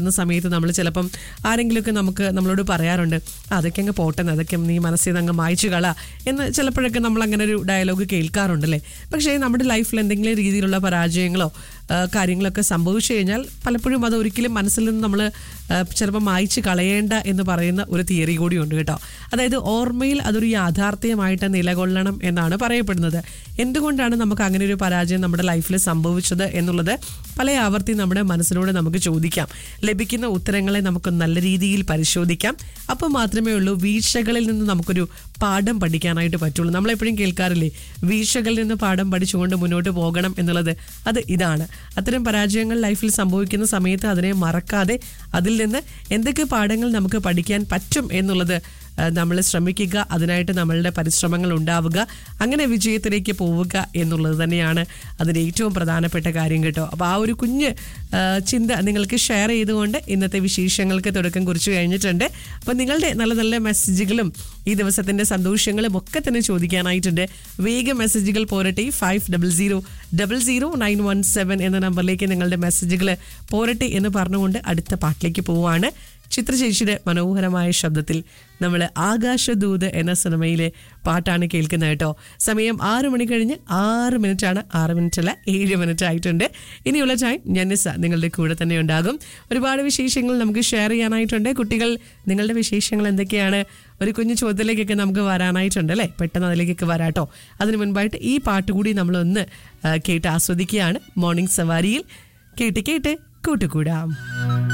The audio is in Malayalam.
എന്ന സമയത്ത് നമ്മൾ ചിലപ്പം ആരെങ്കിലുമൊക്കെ നമുക്ക് നമ്മളോട് പറയാറുണ്ട് "ആ, അതൊക്കെ അങ്ങ് പോട്ടെന്ന് അതൊക്കെ നീ മനസ്സിൽ നിന്ന് അങ്ങ് മായച്ചു കള എന്ന് ചിലപ്പോഴൊക്കെ നമ്മൾ അങ്ങനെ ഒരു ഡയലോഗ് കേൾക്കാറുണ്ടല്ലേ പക്ഷേ നമ്മുടെ ലൈഫിൽ എന്തെങ്കിലും രീതിയിലുള്ള പരാജയങ്ങളോ ആ, കാര്യങ്ങളൊക്കെ സംഭവിച്ചു കഴിഞ്ഞാൽ പലപ്പോഴും അത് ഒരിക്കലും മനസ്സിൽ നിന്ന് നമ്മൾ ചിലപ്പോൾ മായ്ച്ച് കളയേണ്ട എന്ന് പറയുന്ന ഒരു തിയറി കൂടിയുണ്ട് കേട്ടോ അതായത് ഓർമ്മയിൽ അതൊരു യാഥാർത്ഥ്യമായിട്ട് നിലകൊള്ളണം എന്നാണ് പറയപ്പെടുന്നത് എന്തുകൊണ്ടാണ് നമുക്ക് അങ്ങനെ ഒരു പരാജയം നമ്മുടെ ലൈഫിൽ സംഭവിച്ചത് എന്നുള്ളത് പല ആവർത്തി നമ്മുടെ മനസ്സിനോട് നമുക്ക് ചോദിക്കാം ലഭിക്കുന്ന ഉത്തരങ്ങളെ നമുക്ക് നല്ല രീതിയിൽ പരിശോധിക്കാം അപ്പോൾ മാത്രമേ ഉള്ളൂ വീഴ്ചകളിൽ നിന്ന് നമുക്കൊരു പാഠം പഠിക്കാനായിട്ട് പറ്റുള്ളൂ നമ്മളെപ്പോഴും കേൾക്കാറില്ലേ വീഴ്ചകളിൽ നിന്ന് പാഠം പഠിച്ചുകൊണ്ട് മുന്നോട്ട് പോകണം എന്നുള്ളത് അത് ഇതാണ് അത്തരം പരാജയങ്ങൾ ലൈഫിൽ സംഭവിക്കുന്ന സമയത്ത് അതിനെ മറക്കാതെ അതിൽ നിന്ന് എന്തൊക്കെ പാഠങ്ങൾ നമുക്ക് പഠിക്കാൻ പറ്റും എന്നുള്ളത് നമ്മൾ ശ്രമിക്കുക അതിനായിട്ട് നമ്മളുടെ പരിശ്രമങ്ങൾ ഉണ്ടാവുക അങ്ങനെ വിജയത്തിലേക്ക് പോവുക എന്നുള്ളത് തന്നെയാണ് അതിന് ഏറ്റവും പ്രധാനപ്പെട്ട കാര്യം കേട്ടോ അപ്പോൾ ആ ഒരു കുഞ്ഞ് ആ, ചിന്ത നിങ്ങൾക്ക് ഷെയർ ചെയ്തുകൊണ്ട് ഇന്നത്തെ വിശേഷങ്ങൾക്ക് തുടക്കം കുറിച്ച് കഴിഞ്ഞിട്ടുണ്ട് അപ്പോൾ നിങ്ങളുടെ നല്ല നല്ല മെസ്സേജുകളും ഈ ദിവസത്തിന്റെ സന്തോഷങ്ങളും ഒക്കെ തന്നെ ചോദിക്കാനായിട്ടുണ്ട് വേഗം മെസ്സേജുകൾ പോരട്ടെ five double zero double zero nine one seven എന്ന നമ്പറിലേക്ക് നിങ്ങളുടെ മെസ്സേജുകൾ പോരട്ടെ എന്ന് പറഞ്ഞുകൊണ്ട് അടുത്ത പാട്ടിലേക്ക് പോവാണ് ചിത്രചേച്ചിയുടെ മനോഹരമായ ശബ്ദത്തിൽ നമ്മൾ ആകാശദൂത് എന്ന സിനിമയിലെ പാട്ടാണ് കേൾക്കുന്നത് കേട്ടോ സമയം ആറ് മണി കഴിഞ്ഞ് ആറ് മിനിറ്റ് ആണ് ആറ് മിനിറ്റ് അല്ല ഏഴ് മിനിറ്റ് ആയിട്ടുണ്ട് ഇനിയുള്ള ടൈം ഞാൻ നിസ നിങ്ങളുടെ കൂടെ തന്നെ ഉണ്ടാകും ഒരുപാട് വിശേഷങ്ങൾ നമുക്ക് ഷെയർ ചെയ്യാനായിട്ടുണ്ട് കുട്ടികൾ നിങ്ങളുടെ വിശേഷങ്ങൾ എന്തൊക്കെയാണ് ഒരു കുഞ്ഞു ചോദ്യത്തിലേക്കൊക്കെ നമുക്ക് വരാനായിട്ടുണ്ട് അല്ലേ പെട്ടെന്ന് അതിലേക്കൊക്കെ വരാട്ടോ അതിന് മുൻപായിട്ട് ഈ പാട്ട് കൂടി നമ്മളൊന്ന് ആ, കേട്ട് ആസ്വദിക്കുകയാണ് മോർണിംഗ് സവാരിയിൽ കേട്ട് കേട്ട് കൂട്ടുകൂടാം